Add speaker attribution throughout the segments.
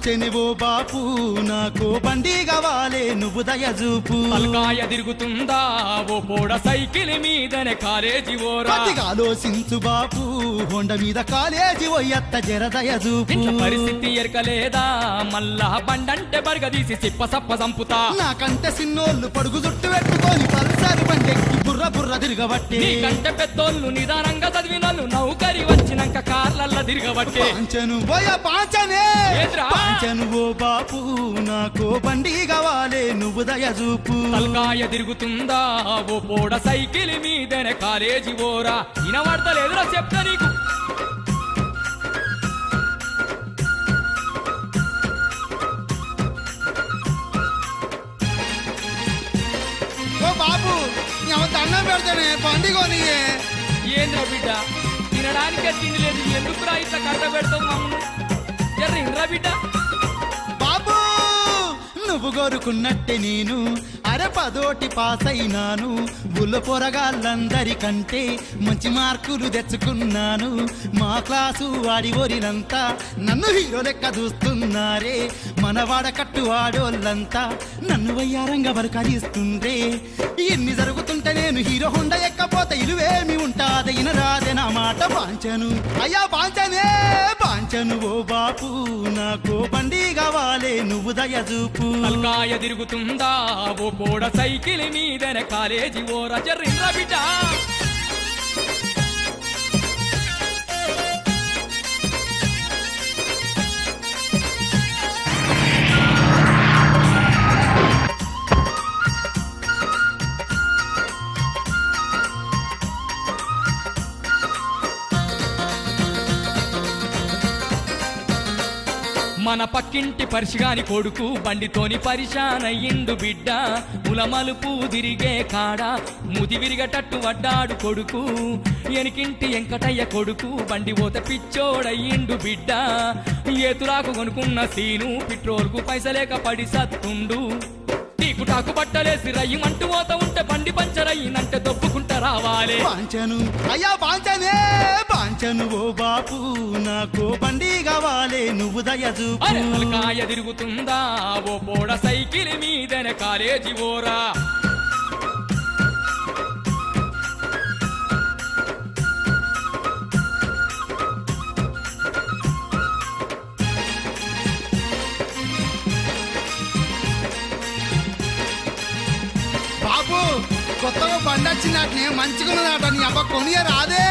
Speaker 1: పాంచనివో బాపు నాకు బండి కావాలే నువ్వు దయజూపు
Speaker 2: తలకాయ తిరుగుతుందా ఓ పోడ సైకిల్ మీదనే కాలేజీ ఓరా
Speaker 1: కొద్దిగా ఆలోచించు బాపు హొండ మీద కాలేజీ పోయత్త జర దయజూపు
Speaker 2: ఇంట్లో పరిస్థితి ఎరకలేదా మళ్ళా బండంటే బరగదీసి సిప్ప సప్ప సంపుతా
Speaker 1: నాకంటే సిన్నోళ్ళు పడుగు జుట్టు పెట్టుకొని పల్సారి బండెక్కి బుర్ర బుర్ర తిరగబట్టే
Speaker 2: నీకంటే పెద్దోళ్ళు నిదానంగా చదివినోళ్ళు నౌకరి వచ్చినాక కార్లల్ల తిరగబట్టే
Speaker 1: పాంచను పోయ పాంచనే
Speaker 2: ఏంద్రా?
Speaker 1: పాంచను ఓ బాపు నాకు బండి కావాలే నువ్వు దయజూపు
Speaker 2: తలకాయ తిరుగుతుందా ఓ పోడ సైకిల్ మీదనే కాలేజీ ఓరా వినబడతలేదురా చెప్తా నీకు
Speaker 1: ఓ బాబు దండం పెడతానే బండి కొనియే
Speaker 2: ఏంద్రా బిడ్డ తినడానికే తిండి లేదు ఎందుకురా ఇట్లా కట్ట పెడతావు మమ్మల్ని ఎర్రిండ్రా బిడ్డ
Speaker 1: బాబు నువ్వు కోరుకున్నట్టే నేను అరే పదోటి పాస్ అయినాను బుల్ల పొరగాళ్ళందరికంటే మంచి మార్కులు తెచ్చుకున్నాను మా క్లాసు వాడి ఓరినంతా నన్ను హీరో లెక్క చూస్తున్నారే మనవాడ కట్టు ఆడోళ్ళంతా నన్ను వయ్యారంగా బరకరిస్తుండ్రే ఇన్ని జరుగుతుంటే నేను హీరో హుండ ఎక్కపోతే ఇలువేమి ఉంటాదే ఇనరాదే నా మాట పాంచను అయ్యా పాంచనే పాంచను ఓ బాపు నాకు బండి కావాలే నువ్వు దయజూపు
Speaker 2: తలకాయ తిరుగుతుందా ఓ పోడ సైకిల్ మీదనే కాలేజీ ఓరా జర్రిండ్రా బిడ్డ మన పక్కింటి పరిసిగాని కొడుకు బండితోని పరిశాన్ అయ్యిండు బిడ్డ ములమలుపు తిరిగే కాడ ముది విరిగటట్టు వడ్డాడు కొడుకు ఎనికింటి ఎంకటయ్య కొడుకు బండి పోత పిచ్చోడయ్యిండు బిడ్డ ఏతురాకు కొనుక్కున్న సీను పెట్రోల్కు పైసలేక పడి సత్తుండు టీకు టాకు బట్టలేసి రయ్యమంటూ పోత ఉంటే బండి పంచర్ అయ్యిందంటే దొబ్బుకుంటా రావాలే
Speaker 1: పాంచను అయ్యా పాంచనే పాంచను ఓ బాపు నాకు బండి కావాలే నువ్వు దయజూపు
Speaker 2: అరే తలకాయ తిరుగుతుందా ఓ పోడ సైకిల్ మీదనే కాలేజీ ఓరా
Speaker 1: బాబు కొత్తగా బండి వచ్చినట్నే మంచిగున్నదట నీ అబ్బ కొనియ రాదే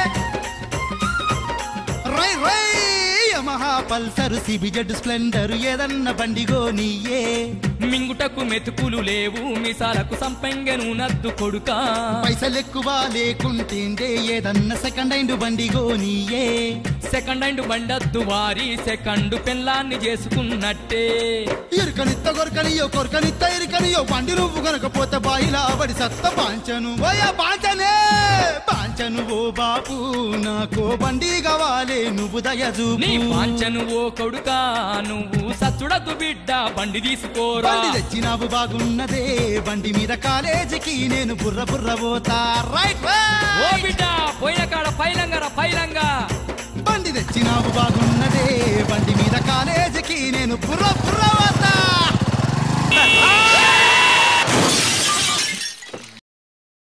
Speaker 1: రై రై యమహా పల్సర్ సిబిజెడ్ స్ప్లెండర్ ఏదన్న బండిగో నీయే
Speaker 2: మింగుటకు మెతుకులు లేవు మిసాలకు సంపెంగెను నద్దు కొడుకా
Speaker 1: పైసలు ఎక్కువ లేకుంటేండే ఏదన్న సెకండ్ హ్యాండ్ బండిగో నీయే
Speaker 2: సెకండ్ హ్యాండ్ బండద్దు వారి సెకండ్ పెళ్ళాన్ని చేసుకున్నట్టే
Speaker 1: ఇరుకనిత్త కొరకనియో కొరకనిత్త ఇరుకనియో బండి నువ్వు కనుకపోతే బాయిలా పడి సత్త పాంచను ఓయా పాంచనే పాంచను ఓ బాపు నాకు బండి కావాలే నువ్వు దయజూపు
Speaker 2: నీ పాంచను ఓ కొడుకా నువ్వు సచ్చుడద్దు బిడ్డ బండి తీసుకోరా
Speaker 1: బండి తెచ్చినావు బాగున్నదే బండి మీద కాలేజీకి నేను బుర్ర బుర్ర పోతా రైట్
Speaker 2: ఓ బిడ్డ పోయిన కాడ పైలంగరా పైలంగా
Speaker 1: బండి తెచ్చినావు బాగున్నదే బండి మీద కాలేజీకి నేను బుర్ర బుర్ర